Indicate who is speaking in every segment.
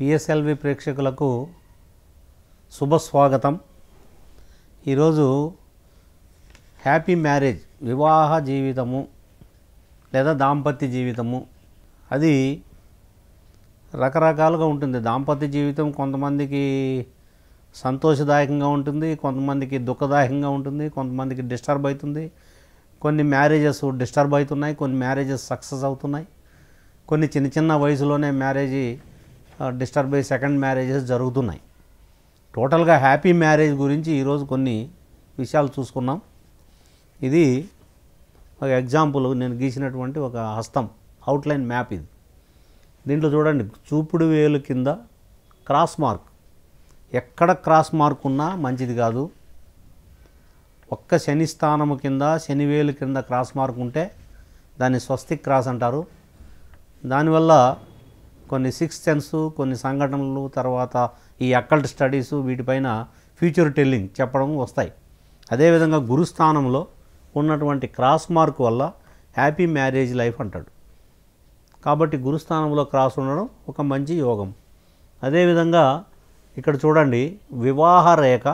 Speaker 1: PSLV ప్రేక్షకులకు శుభస్వాగతం ఈరోజు happy marriage వివాహ జీవితము లేదా దాంపత్య జీవితము అది రకరకాలుగా ఉంటుంది దాంపత్య జీవితం కొంతమందికి సంతోషదాయకంగా ఉంటుంది కొంతమందికి దుఃఖదాయకంగా ఉంటుంది కొంతమందికి డిస్టర్బ్ అవుతుంది కొన్ని మ్యారేజెస్ డిస్టర్బ్ అవుతున్నాయి కొన్ని మ్యారేజెస్ సక్సెస్ అవుతున్నాయి కొన్ని చిన్న చిన్న వయసులోనే మ్యారేజ్ డిస్టర్బ్ అయ్యి సెకండ్ మ్యారేజెస్ జరుగుతున్నాయి టోటల్గా హ్యాపీ మ్యారేజ్ గురించి ఈరోజు కొన్ని విషయాలు చూసుకున్నాం ఇది ఒక ఎగ్జాంపుల్ నేను గీసినటువంటి ఒక హస్తం అవుట్లైన్ మ్యాప్ ఇది దీంట్లో చూడండి చూపుడు వేలు కింద క్రాస్ మార్క్ ఎక్కడ క్రాస్ మార్క్ ఉన్నా మంచిది కాదు ఒక్క శని స్థానము కింద శనివేలు కింద క్రాస్ మార్క్ ఉంటే దాన్ని స్వస్తిక్ క్రాస్ అంటారు దానివల్ల కొన్ని సిక్స్ సెన్స్ కొన్ని సంఘటనలు తర్వాత ఈ అక్కల్ట్ స్టడీస్ వీటిపైన ఫ్యూచర్ టెల్లింగ్ చెప్పడం వస్తాయి అదేవిధంగా గురుస్థానంలో ఉన్నటువంటి క్రాస్ మార్క్ వల్ల హ్యాపీ మ్యారేజ్ లైఫ్ అంటాడు కాబట్టి గురుస్థానంలో క్రాస్ ఉండడం ఒక మంచి యోగం అదేవిధంగా ఇక్కడ చూడండి వివాహ రేఖ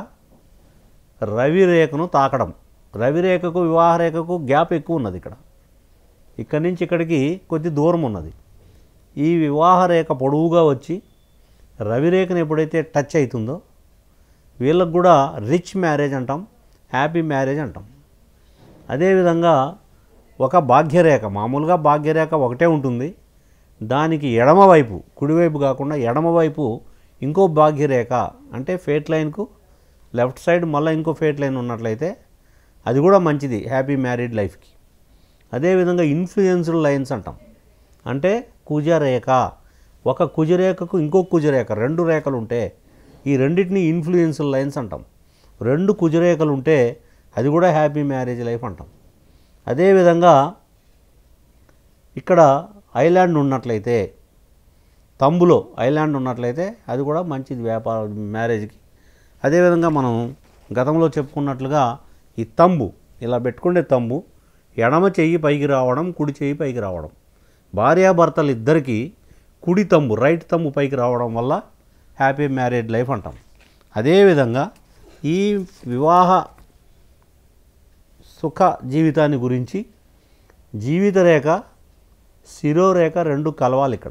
Speaker 1: రవి రేఖను తాకడం రవి రేఖకు వివాహ రేఖకు గ్యాప్ ఎక్కువ ఉన్నది ఇక్కడ ఇక్కడి నుంచి ఇక్కడికి కొద్ది దూరం ఉన్నది ఈ వివాహ రేఖ పొడవుగా వచ్చి రవి రేఖను ఎప్పుడైతే టచ్ అవుతుందో వీళ్ళకు కూడా రిచ్ మ్యారేజ్ అంటాం హ్యాపీ మ్యారేజ్ అంటాం అదేవిధంగా ఒక భాగ్యరేఖ మామూలుగా భాగ్యరేఖ ఒకటే ఉంటుంది దానికి ఎడమవైపు కుడివైపు కాకుండా ఎడమవైపు ఇంకో భాగ్యరేఖ అంటే ఫేట్ లైన్కు లెఫ్ట్ సైడ్ మళ్ళీ ఇంకో ఫేట్ లైన్ ఉన్నట్లయితే అది కూడా మంచిది హ్యాపీ మ్యారీడ్ లైఫ్కి అదేవిధంగా ఇన్ఫ్లుయెన్స్డ్ లైన్స్ అంటాం అంటే కుజరేఖ ఒక కుజరేఖకు ఇంకో కుజరేఖ రెండు రేఖలు ఉంటే ఈ రెండింటిని ఇన్ఫ్లుయెన్స్డ్ లైన్స్ అంటాం రెండు కుజరేఖలు ఉంటే అది కూడా హ్యాపీ మ్యారేజ్ లైఫ్ అంటాం అదేవిధంగా ఇక్కడ ఐలాండ్ ఉన్నట్లయితే తంబులో ఐలాండ్ ఉన్నట్లయితే అది కూడా మంచిది వ్యాపార మ్యారేజ్కి అదేవిధంగా మనం గతంలో చెప్పుకున్నట్లుగా ఈ తంబు ఇలా పెట్టుకునే తంబు ఎడమ చెయ్యి పైకి రావడం కుడి చెయ్యి పైకి రావడం భార్యాభర్తలు ఇద్దరికీ కుడి తంబు రైట్ తంబు పైకి రావడం వల్ల హ్యాపీ మ్యారేజ్ లైఫ్ అంటాం అదేవిధంగా ఈ వివాహ సుఖ జీవితాన్ని గురించి జీవిత రేఖ శిరోరేఖ రెండు కలవాలి ఇక్కడ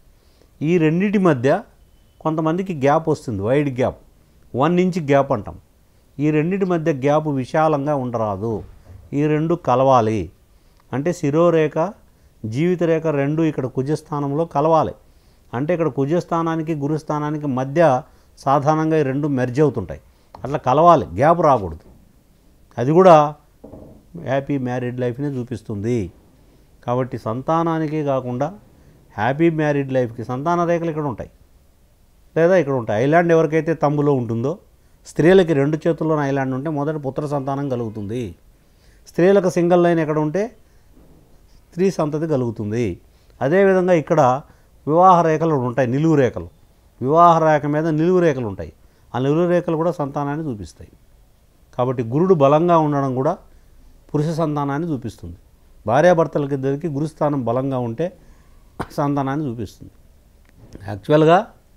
Speaker 1: ఈ రెండింటి మధ్య కొంతమందికి గ్యాప్ వస్తుంది wide gap one inch gap అంటాం ఈ రెండింటి మధ్య గ్యాప్ విశాలంగా ఉండరాదు ఈ రెండు కలవాలి అంటే శిరోరేఖ జీవిత రేఖ రెండు ఇక్కడ కుజస్థానంలో కలవాలి అంటే ఇక్కడ కుజస్థానానికి గురుస్థానానికి మధ్య సాధారణంగా ఈ రెండు మెర్జ్ అవుతుంటాయి అట్లా కలవాలి గ్యాప్ రాకూడదు అది కూడా హ్యాపీ మ్యారీడ్ లైఫ్ని చూపిస్తుంది కాబట్టి సంతానానికి కాకుండా హ్యాపీ మ్యారీడ్ లైఫ్కి సంతాన రేఖలు ఇక్కడ ఉంటాయి లేదా ఇక్కడ ఉంటాయి ఐలాండ్ ఎవరికైతే తమ్ములో ఉంటుందో స్త్రీలకి రెండు చేతుల్లోనే ఐలాండ్ ఉంటే మొదట పుత్ర సంతానం కలుగుతుంది స్త్రీలకు సింగిల్ లైన్ ఎక్కడ ఉంటే స్త్రీ సంతతి కలుగుతుంది అదేవిధంగా ఇక్కడ వివాహ రేఖలు ఉంటాయి నిలువు రేఖలు వివాహ రేఖ మీద నిలువు రేఖలు ఉంటాయి ఆ నిలువు రేఖలు కూడా సంతానాన్ని చూపిస్తాయి కాబట్టి గురుడు బలంగా ఉండడం కూడా పురుష సంతానాన్ని చూపిస్తుంది భార్యాభర్తలకి ఇద్దరికి గురుస్థానం బలంగా ఉంటే సంతానాన్ని చూపిస్తుంది యాక్చువల్గా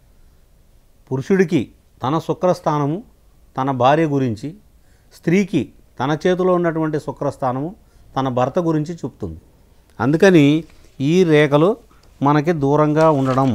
Speaker 1: పురుషుడికి తన శుక్రస్థానము తన భార్య గురించి స్త్రీకి తన చేతిలో ఉన్నటువంటి శుక్రస్థానము తన భర్త గురించి చెప్తుంది అందుకని ఈ రేఖలు మనకి దూరంగా ఉండడం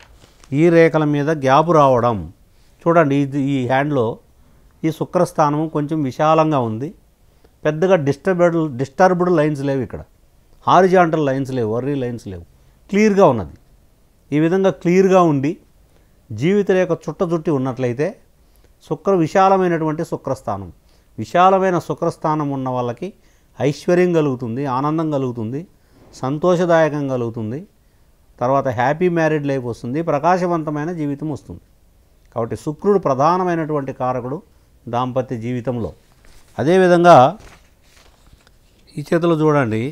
Speaker 1: ఈ రేఖల మీద గ్యాప్ రావడం చూడండి ఇది ఈ హ్యాండ్లో ఈ శుక్రస్థానము కొంచెం విశాలంగా ఉంది పెద్దగా డిస్టర్బెడ్ డిస్టర్బ్డ్ లైన్స్ లేవు ఇక్కడ హారిజాంటల్ లైన్స్ లేవు వర్రీ లైన్స్ లేవు క్లియర్గా ఉన్నది ఈ విధంగా క్లియర్గా ఉండి జీవిత రేఖ చుట్ట చుట్టి ఉన్నట్లయితే శుక్ర విశాలమైనటువంటి శుక్రస్థానం విశాలమైన శుక్రస్థానం ఉన్న వాళ్ళకి ఐశ్వర్యం కలుగుతుంది ఆనందం కలుగుతుంది సంతోషదాయకం కలుగుతుంది తర్వాత హ్యాపీ మ్యారీడ్ లైఫ్ వస్తుంది ప్రకాశవంతమైన జీవితం వస్తుంది కాబట్టి శుక్రుడు ప్రధానమైనటువంటి కారకుడు దాంపత్య జీవితంలో అదేవిధంగా ఈ చేతిలో చూడండి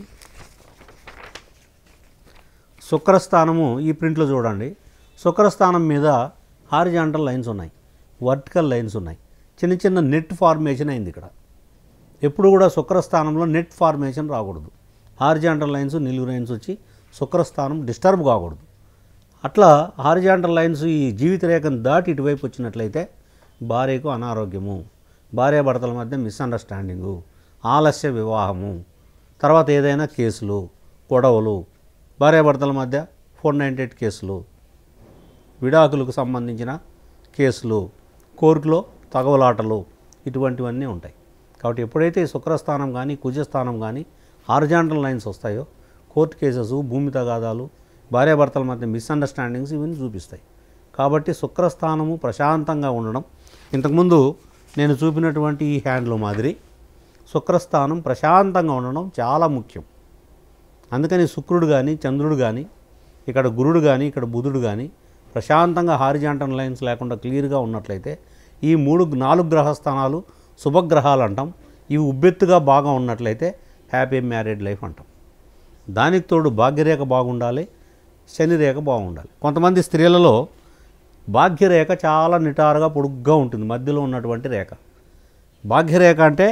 Speaker 1: శుక్రస్థానము ఈ ప్రింట్లో చూడండి శుక్రస్థానం మీద హారిజాంటల్ లైన్స్ ఉన్నాయి వర్టికల్ లైన్స్ ఉన్నాయి చిన్న చిన్న నెట్ ఫార్మేషన్ అయింది ఇక్కడ ఎప్పుడు కూడా శుక్రస్థానంలో నెట్ ఫార్మేషన్ రాకూడదు హారిజాంటల్ లైన్స్ నిలువు లైన్స్ వచ్చి శుక్రస్థానం డిస్టర్బ్ కాకూడదు అట్లా హారిజాంటల్ లైన్స్ ఈ జీవిత రేఖను దాటి ఇటువైపు వచ్చినట్లయితే భార్యకు అనారోగ్యము భార్యాభర్తల మధ్య మిస్అండర్స్టాండింగు ఆలస్య వివాహము తర్వాత ఏదైనా కేసులు గొడవలు భార్యాభర్తల మధ్య ఫోర్ నైంటీ ఎయిట్ కేసులు విడాకులకు సంబంధించిన కేసులు కోర్టులో తగవలాటలు ఇటువంటివన్నీ ఉంటాయి కాబట్టి ఎప్పుడైతే ఈ శుక్రస్థానం కానీ కుజస్థానం కానీ హారిజాంటల్ లైన్స్ వస్తాయో కోర్టు కేసెస్ భూమి తగాదాలు భార్యాభర్తల మధ్య మిస్అండర్స్టాండింగ్స్ ఇవన్నీ చూపిస్తాయి కాబట్టి శుక్రస్థానము ప్రశాంతంగా ఉండడం ఇంతకుముందు నేను చూపినటువంటి ఈ హ్యాండ్లో మాదిరి శుక్రస్థానం ప్రశాంతంగా ఉండడం చాలా ముఖ్యం అందుకని శుక్రుడు కానీ చంద్రుడు కానీ ఇక్కడ గురుడు కానీ ఇక్కడ బుధుడు కానీ ప్రశాంతంగా హారిజాంటల్ లైన్స్ లేకుండా క్లియర్గా ఉన్నట్లయితే ఈ మూడు నాలుగు గ్రహస్థానాలు శుభగ్రహాలు అంటాం ఇవి ఉబ్బెత్తుగా బాగా ఉన్నట్లయితే హ్యాపీ మ్యారీడ్ లైఫ్ అంటాం దానికి తోడు భాగ్యరేఖ బాగుండాలి శని రేఖ బాగుండాలి కొంతమంది స్త్రీలలో భాగ్యరేఖ చాలా నిటారుగా పొడుగ్గా ఉంటుంది మధ్యలో ఉన్నటువంటి రేఖ భాగ్యరేఖ అంటే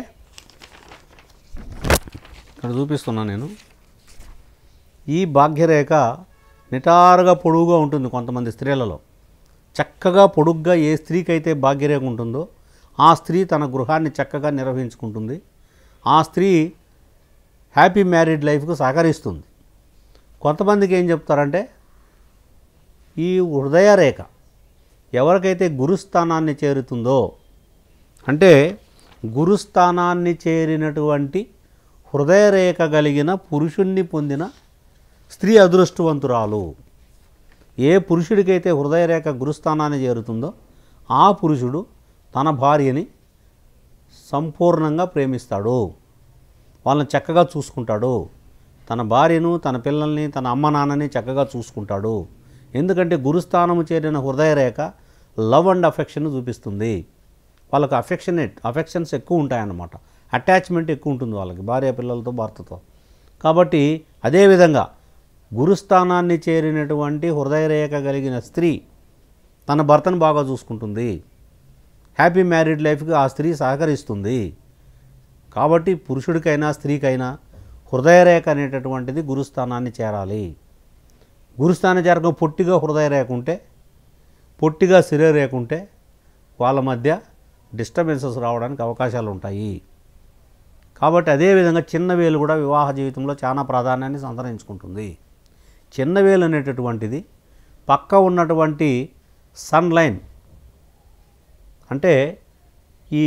Speaker 1: ఇక్కడ చూపిస్తున్నా నేను ఈ భాగ్యరేఖ నిటారుగా పొడుగుగా ఉంటుంది కొంతమంది స్త్రీలలో చక్కగా పొడుగ్గా ఏ స్త్రీకి అయితే భాగ్యరేఖ ఉంటుందో ఆ స్త్రీ తన గృహాన్ని చక్కగా నిర్వహించుకుంటుంది ఆ స్త్రీ హ్యాపీ మ్యారీడ్ లైఫ్కు సహకరిస్తుంది కొంతమందికి ఏం చెప్తారంటే ఈ హృదయ రేఖ ఎవరికైతే గురుస్థానాన్ని చేరుతుందో అంటే గురుస్థానాన్ని చేరినటువంటి హృదయ రేఖ కలిగిన పురుషుణ్ణి పొందిన స్త్రీ అదృష్టవంతురాలు ఏ పురుషుడికైతే హృదయ రేఖ గురుస్థానాన్ని చేరుతుందో ఆ పురుషుడు తన భార్యని సంపూర్ణంగా ప్రేమిస్తాడు వాళ్ళని చక్కగా చూసుకుంటాడు తన భార్యను తన పిల్లల్ని తన అమ్మ నాన్నని చక్కగా చూసుకుంటాడు ఎందుకంటే గురుస్థానము చేరిన హృదయ రేఖ లవ్ అండ్ అఫెక్షన్ చూపిస్తుంది వాళ్ళకి అఫెక్షనేట్ అఫెక్షన్స్ ఎక్కువ ఉంటాయన్నమాట అటాచ్మెంట్ ఎక్కువ ఉంటుంది వాళ్ళకి భార్య పిల్లలతో భర్తతో కాబట్టి అదేవిధంగా గురుస్థానాన్ని చేరినటువంటి హృదయ రేఖ కలిగిన స్త్రీ తన భర్తను బాగా చూసుకుంటుంది హ్యాపీ మ్యారీడ్ లైఫ్కి ఆ స్త్రీ సహకరిస్తుంది కాబట్టి పురుషుడికైనా స్త్రీకైనా హృదయరేఖ అనేటటువంటిది గురుస్థానాన్ని చేరాలి గురుస్థానం చేరక పొట్టిగా హృదయరేఖ ఉంటే పొట్టిగా శరీరరేఖ ఉంటే వాళ్ళ మధ్య డిస్టర్బెన్సెస్ రావడానికి అవకాశాలు ఉంటాయి కాబట్టి అదేవిధంగా చిన్న వేలు కూడా వివాహ జీవితంలో చాలా ప్రాధాన్యాన్ని సంతరించుకుంటుంది చిన్న వేలు అనేటటువంటిది పక్క ఉన్నటువంటి సన్ లైన్ అంటే ఈ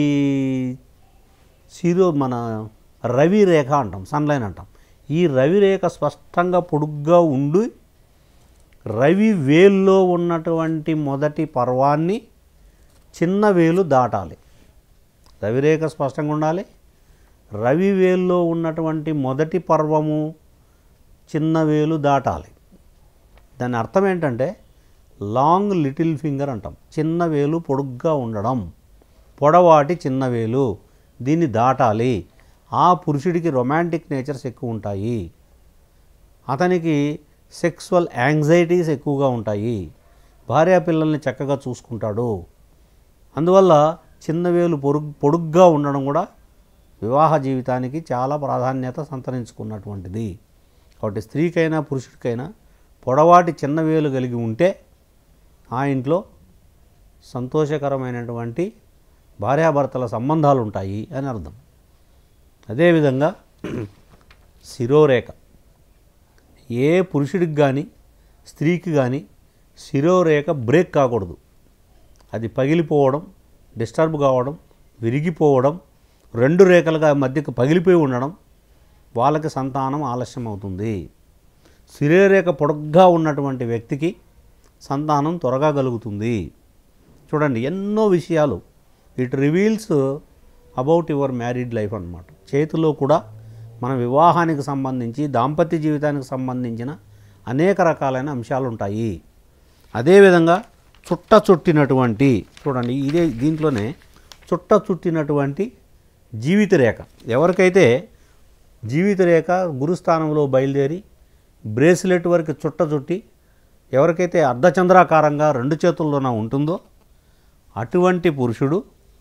Speaker 1: శిరో మన రవి రేఖ అంటాం సన్లైన్ అంటాం ఈ రవి రేఖ స్పష్టంగా పొడుగ్గా ఉండి రవి వేల్లో ఉన్నటువంటి మొదటి పర్వాన్ని చిన్న వేలు దాటాలి రవిరేఖ స్పష్టంగా ఉండాలి రవి వేల్లో ఉన్నటువంటి మొదటి పర్వము చిన్న వేలు దాటాలి దాని అర్థం ఏంటంటే లాంగ్ లిటిల్ ఫింగర్ అంటాం చిన్న వేలు పొడుగ్గా ఉండడం పొడవాటి చిన్న వేలు దీన్ని దాటాలి ఆ పురుషుడికి రొమాంటిక్ నేచర్స్ ఎక్కువ ఉంటాయి అతనికి సెక్సువల్ యాంగ్జైటీస్ ఎక్కువగా ఉంటాయి భార్యా పిల్లల్ని చక్కగా చూసుకుంటాడు అందువల్ల చిన్న వేలు పొరుగు పొడుగ్గా ఉండడం కూడా వివాహ జీవితానికి చాలా ప్రాధాన్యత సంతరించుకున్నటువంటిది కాబట్టి స్త్రీకైనా పురుషుడికైనా పొడవాటి చిన్న వేలు కలిగి ఉంటే ఆ ఇంట్లో సంతోషకరమైనటువంటి భార్యాభర్తల సంబంధాలు ఉంటాయి అని అర్థం అదేవిధంగా శిరోరేఖ ఏ పురుషుడికి కానీ స్త్రీకి కానీ శిరోరేఖ బ్రేక్ కాకూడదు అది పగిలిపోవడం డిస్టర్బ్ కావడం విరిగిపోవడం రెండు రేఖలుగా మధ్యకు పగిలిపోయి ఉండడం వాళ్ళకి సంతానం ఆలస్యం అవుతుంది శిరోరేఖ పొడగ్గా ఉన్నటువంటి వ్యక్తికి సంతానం త్వరగా కలుగుతుంది చూడండి ఎన్నో విషయాలు it reveals about your married life అన్నమాట చేతిలో కూడా మన వివాహానికి సంబంధించి దాంపత్య జీవితానికి సంబంధించిన అనేక రకాలైన అంశాలు ఉంటాయి అదేవిధంగా చుట్ట చుట్టినటువంటి చూడండి ఇదే దీంట్లోనే చుట్ట చుట్టినటువంటి జీవిత రేఖ ఎవరికైతే జీవిత రేఖ గురుస్థానంలో బయలుదేరి బ్రేస్లెట్ వరకు చుట్ట చుట్టి ఎవరికైతే అర్ధచంద్రాకారంగా రెండు చేతుల్లోన ఉంటుందో అటువంటి పురుషుడు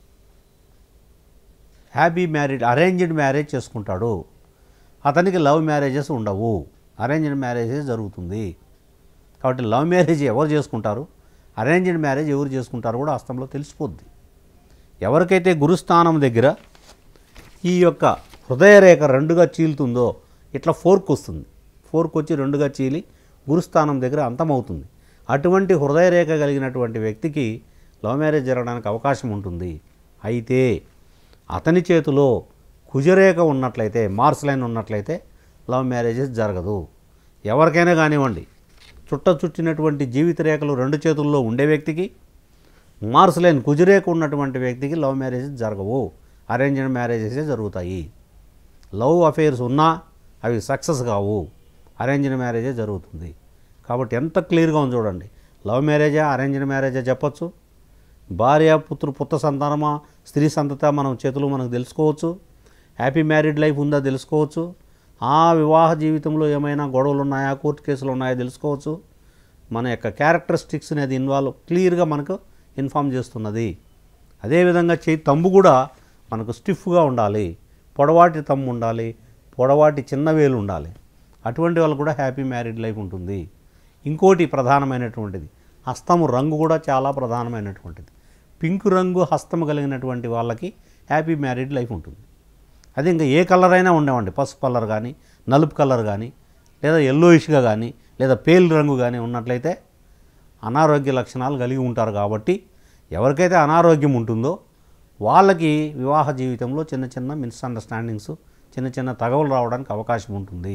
Speaker 1: హ్యాపీ మ్యారీడ్ అరేంజ్డ్ మ్యారేజ్ చేసుకుంటాడు అతనికి లవ్ మ్యారేజెస్ ఉండవు అరేంజ్డ్ మ్యారేజెస్ జరుగుతుంది కాబట్టి లవ్ మ్యారేజ్ ఎవరు చేసుకుంటారు అరేంజ్డ్ మ్యారేజ్ ఎవరు చేసుకుంటారు కూడా హస్తంలో తెలిసిపోద్ది ఎవరికైతే గురుస్థానం దగ్గర ఈ యొక్క హృదయరేఖ రెండుగా చీలుతుందో ఇట్లా ఫోర్క్ వస్తుంది ఫోర్క్ వచ్చి రెండుగా చీలి గురుస్థానం దగ్గర అంతమవుతుంది అటువంటి హృదయరేఖ కలిగినటువంటి వ్యక్తికి లవ్ మ్యారేజ్ జరగడానికి అవకాశం ఉంటుంది అయితే అతని చేతిలో కుజరేఖ ఉన్నట్లయితే మార్స్ లైన్ ఉన్నట్లయితే లవ్ మ్యారేజెస్ జరగదు ఎవరికైనా కానివ్వండి చుట్ట చుట్టినటువంటి జీవిత రేఖలు రెండు చేతుల్లో ఉండే వ్యక్తికి మార్స్ లైన్ కుజరేఖ ఉన్నటువంటి వ్యక్తికి లవ్ మ్యారేజెస్ జరగవు అరేంజ్డ్ మ్యారేజెసే జరుగుతాయి లవ్ అఫైర్స్ ఉన్నా అవి సక్సెస్ కావు అరేంజ్డ్ మ్యారేజే జరుగుతుంది కాబట్టి ఎంత క్లియర్గా ఉంది చూడండి లవ్ మ్యారేజా అరేంజ్డ్ మ్యారేజా చెప్పొచ్చు భార్య పుత్రు పుత్ర సంతానమా స్త్రీ సంతత మనం చేతులు మనకు తెలుసుకోవచ్చు హ్యాపీ మ్యారీడ్ లైఫ్ ఉందా తెలుసుకోవచ్చు ఆ వివాహ జీవితంలో ఏమైనా గొడవలు ఉన్నాయా కోర్టు కేసులు ఉన్నాయా తెలుసుకోవచ్చు మన యొక్క క్యారెక్టరిస్టిక్స్ని అది ఇన్వాల్వ్ క్లియర్గా మనకు ఇన్ఫామ్ చేస్తున్నది అదేవిధంగా చేయి తంబు కూడా మనకు స్టిఫ్గా ఉండాలి పొడవాటి తమ్ము ఉండాలి పొడవాటి చిన్న వేలు ఉండాలి అటువంటి వాళ్ళు కూడా హ్యాపీ మ్యారీడ్ లైఫ్ ఉంటుంది ఇంకోటి ప్రధానమైనటువంటిది హస్తము రంగు కూడా చాలా ప్రధానమైనటువంటిది పింక్ రంగు హస్తము కలిగినటువంటి వాళ్ళకి హ్యాపీ మ్యారీడ్ లైఫ్ ఉంటుంది అది ఇంకా ఏ కలర్ అయినా ఉండేవండి పసుపు కలర్ కానీ నలుపు కలర్ కానీ లేదా ఎల్లోయిష్గా కానీ లేదా పేల్ రంగు కానీ ఉన్నట్లయితే అనారోగ్య లక్షణాలు కలిగి ఉంటారు కాబట్టి ఎవరికైతే అనారోగ్యం ఉంటుందో వాళ్ళకి వివాహ జీవితంలో చిన్న చిన్న మిస్అండర్స్టాండింగ్స్ చిన్న చిన్న తగవలు రావడానికి అవకాశం ఉంటుంది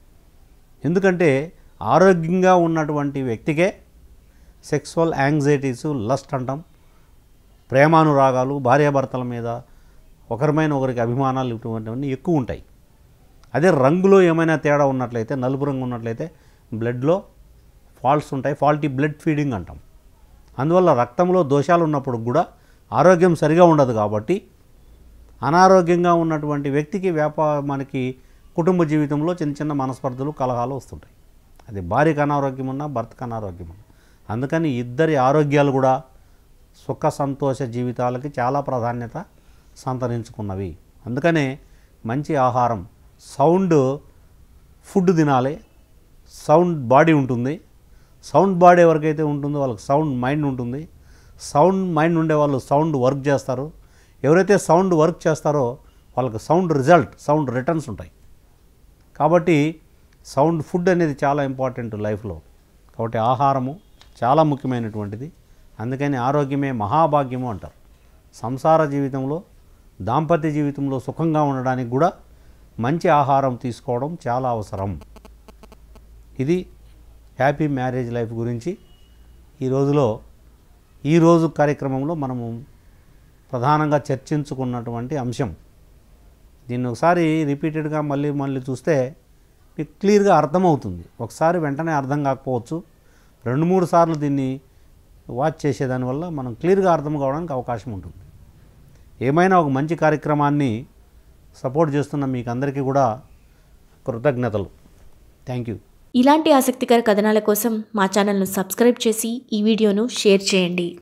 Speaker 1: ఎందుకంటే ఆరోగ్యంగా ఉన్నటువంటి వ్యక్తికే సెక్సువల్ యాంగ్జైటీస్ లస్ట్ అంటాం ప్రేమానురాగాలు భార్యాభర్తల మీద ఒకరిమైన ఒకరికి అభిమానాలు ఇటువంటివన్నీ ఎక్కువ ఉంటాయి అదే రంగులో ఏమైనా తేడా ఉన్నట్లయితే నలుపు రంగు ఉన్నట్లయితే బ్లడ్లో ఫాల్ట్స్ ఉంటాయి ఫాల్టీ బ్లడ్ ఫీడింగ్ అంటాం అందువల్ల రక్తంలో దోషాలు ఉన్నప్పుడు కూడా ఆరోగ్యం సరిగా ఉండదు కాబట్టి అనారోగ్యంగా ఉన్నటువంటి వ్యక్తికి వ్యాపార మనకి కుటుంబ జీవితంలో చిన్న చిన్న మనస్పర్ధలు కలహాలు వస్తుంటాయి అది భార్యకు అనారోగ్యం ఉన్నా భర్తకు అనారోగ్యం ఉన్నా అందుకని ఇద్దరి ఆరోగ్యాలు కూడా సుఖ సంతోష జీవితాలకి చాలా ప్రాధాన్యత సంతరించుకున్నవి అందుకనే మంచి ఆహారం సౌండ్ ఫుడ్ తినాలి సౌండ్ బాడీ ఉంటుంది సౌండ్ బాడీ ఎవరికైతే ఉంటుందో వాళ్ళకి సౌండ్ మైండ్ ఉంటుంది సౌండ్ మైండ్ ఉండే వాళ్ళు సౌండ్ వర్క్ చేస్తారు ఎవరైతే సౌండ్ వర్క్ చేస్తారో వాళ్ళకి సౌండ్ రిజల్ట్ సౌండ్ రిటర్న్స్ ఉంటాయి కాబట్టి సౌండ్ ఫుడ్ అనేది చాలా ఇంపార్టెంట్ లైఫ్లో కాబట్టి ఆహారము చాలా ముఖ్యమైనటువంటిది అందుకని ఆరోగ్యమే మహాభాగ్యము అంటారు సంసార జీవితంలో దాంపత్య జీవితంలో సుఖంగా ఉండడానికి కూడా మంచి ఆహారం తీసుకోవడం చాలా అవసరం ఇది హ్యాపీ మ్యారేజ్ లైఫ్ గురించి ఈ రోజులో ఈరోజు కార్యక్రమంలో మనము ప్రధానంగా చర్చించుకున్నటువంటి అంశం దీన్ని ఒకసారి రిపీటెడ్గా మళ్ళీ మళ్ళీ చూస్తే మీకు క్లియర్గా అర్థమవుతుంది ఒకసారి వెంటనే అర్థం కాకపోవచ్చు రెండు మూడు సార్లు దీన్ని వాచ్ చేసేదానివల్ల మనం క్లియర్గా అర్థం కావడానికి అవకాశం ఉంటుంది ఏమైనా ఒక మంచి కార్యక్రమాన్ని సపోర్ట్ చేస్తున్న మీకు అందరికీ కూడా కృతజ్ఞతలు థ్యాంక్ యూ
Speaker 2: ఇలాంటి ఆసక్తికర కథనాల కోసం మా ఛానల్ను సబ్స్క్రైబ్ చేసి ఈ వీడియోను షేర్ చేయండి